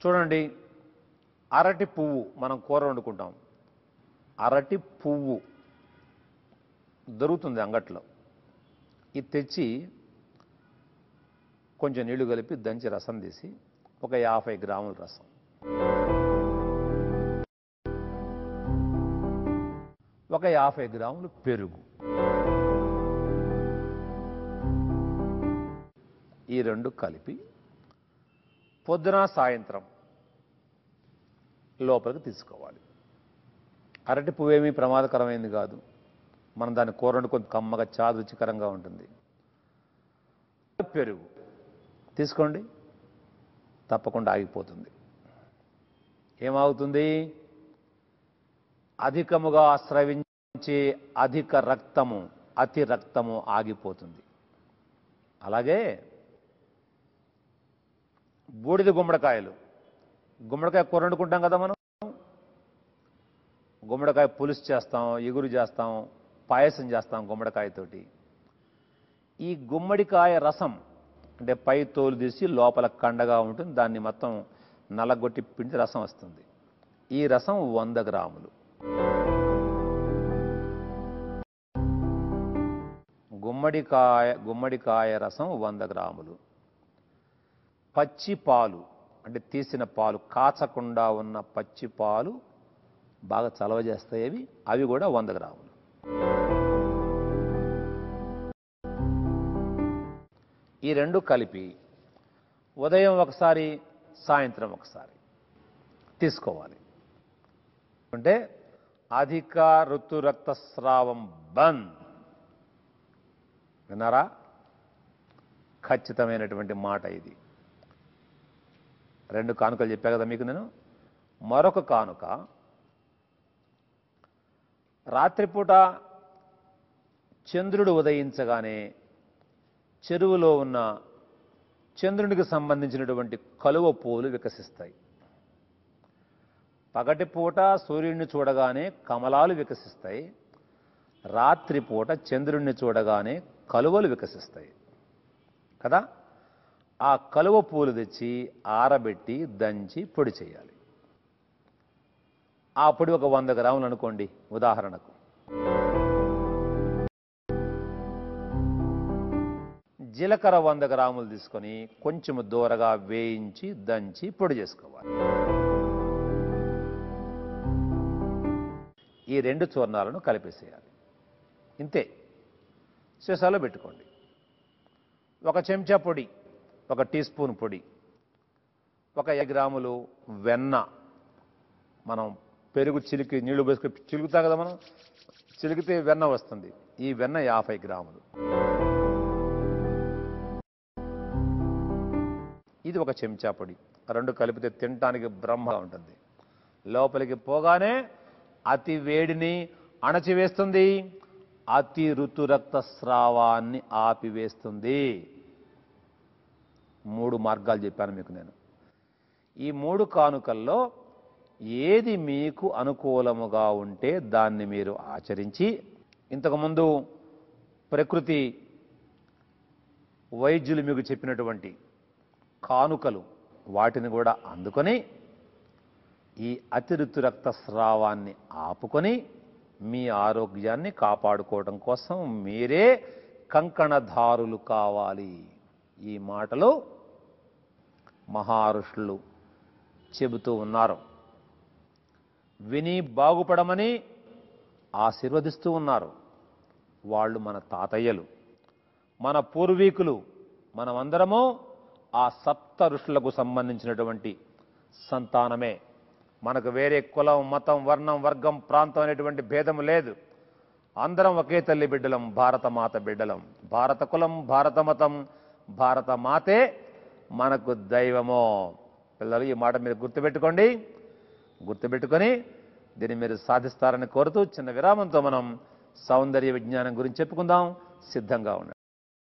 చూడండి అరటి పువ్వు మనం కూర వండుకుంటాం అరటి పువ్వు దొరుకుతుంది అంగట్లో ఇది తెచ్చి కొంచెం నీళ్లు కలిపి దంచి రసం తీసి ఒక యాభై గ్రాముల రసం ఒక యాభై గ్రాములు పెరుగు ఈ రెండు కలిపి పొద్దున సాయంత్రం లోపలికి తీసుకోవాలి అరటి పువ్వు ఏమీ ప్రమాదకరమైంది కాదు మనం దాన్ని కూర వండుకొని కమ్మగా చాలా రుచికరంగా ఉంటుంది పెరుగు తీసుకోండి తప్పకుండా ఆగిపోతుంది ఏమవుతుంది అధికముగా స్రవించే అధిక రక్తము అతి రక్తము ఆగిపోతుంది అలాగే బూడిద గుమ్మడికాయలు గుమ్మడికాయ కూర వండుకుంటాం కదా మనం గుమ్మడికాయ పులుసు చేస్తాం ఎగురు చేస్తాం పాయసం చేస్తాం గుమ్మడికాయతోటి ఈ గుమ్మడికాయ రసం అంటే పై తోలు తీసి లోపల కండగా ఉంటుంది దాన్ని మొత్తం నల్లగొట్టి పిండి రసం వస్తుంది ఈ రసం వంద గ్రాములు గుమ్మడికాయ గుమ్మడికాయ రసం వంద గ్రాములు పచ్చి పాలు అంటే తీసిన పాలు కాచకుండా ఉన్న పచ్చి పాలు బాగా చలవ చేస్తాయి అవి అవి కూడా వంద గ్రాములు ఈ రెండు కలిపి ఉదయం ఒకసారి సాయంత్రం ఒకసారి తీసుకోవాలి అంటే అధిక ఋతు రక్తస్రావం బంద్ విన్నారా ఖచ్చితమైనటువంటి మాట ఇది రెండు కానుకలు చెప్పా కదా మీకు నేను మరొక కానుక రాత్రిపూట చంద్రుడు ఉదయించగానే చెరువులో ఉన్న చంద్రునికి సంబంధించినటువంటి కలువ పూలు వికసిస్తాయి పగటిపూట సూర్యుడిని చూడగానే కమలాలు వికసిస్తాయి రాత్రిపూట చంద్రుడిని చూడగానే కలువలు వికసిస్తాయి కదా ఆ కలువ పూలు తెచ్చి ఆరబెట్టి దంచి పొడి చేయాలి ఆ పొడి ఒక వంద గ్రాములు అనుకోండి ఉదాహరణకు జీలకర్ర వంద గ్రాములు తీసుకొని కొంచెం దూరగా వేయించి దంచి పొడి చేసుకోవాలి ఈ రెండు చూర్ణాలను కలిపేసేయాలి ఇంతే సీసాలో పెట్టుకోండి ఒక చెంచా పొడి ఒక టీ స్పూన్ పొడి ఒక ఐదు గ్రాములు వెన్న మనం పెరుగు చిలికి నీళ్లు పోసుకొని చిలుకుతాం కదా మనం చిలికితే వెన్న వస్తుంది ఈ వెన్న యాభై గ్రాములు ఇది ఒక చెంచా పొడి రెండు కలిపితే తినటానికి బ్రహ్మగా ఉంటుంది లోపలికి పోగానే అతి వేడిని అణచివేస్తుంది అతి ఋతు రక్తస్రావాన్ని ఆపివేస్తుంది మూడు మార్గాలు చెప్పాను మీకు నేను ఈ మూడు కానుకల్లో ఏది మీకు అనుకూలముగా ఉంటే దాన్ని మీరు ఆచరించి ఇంతకుముందు ప్రకృతి వైద్యులు మీకు చెప్పినటువంటి కానుకలు వాటిని కూడా అందుకొని ఈ అతిరితు రక్తస్రావాన్ని ఆపుకొని మీ ఆరోగ్యాన్ని కాపాడుకోవడం కోసం మీరే కంకణధారులు కావాలి ఈ మాటలు మహారుషులు చెబుతూ ఉన్నారు విని బాగుపడమని ఆశీర్వదిస్తూ ఉన్నారు వాళ్ళు మన తాతయ్యలు మన పూర్వీకులు మనమందరము ఆ సప్త ఋషులకు సంబంధించినటువంటి సంతానమే మనకు వేరే కులం మతం వర్ణం వర్గం ప్రాంతం అనేటువంటి భేదం లేదు అందరం ఒకే తల్లి బిడ్డలం భారత మాత బిడ్డలం భారత కులం భారత మతం భారత మాతే మనకు దైవమో పిల్లలు ఈ మాట మీరు గుర్తుపెట్టుకోండి గుర్తుపెట్టుకొని దీన్ని మీరు సాధిస్తారని కోరుతూ చిన్న విరామంతో మనం సౌందర్య విజ్ఞానం గురించి చెప్పుకుందాం సిద్ధంగా ఉండండి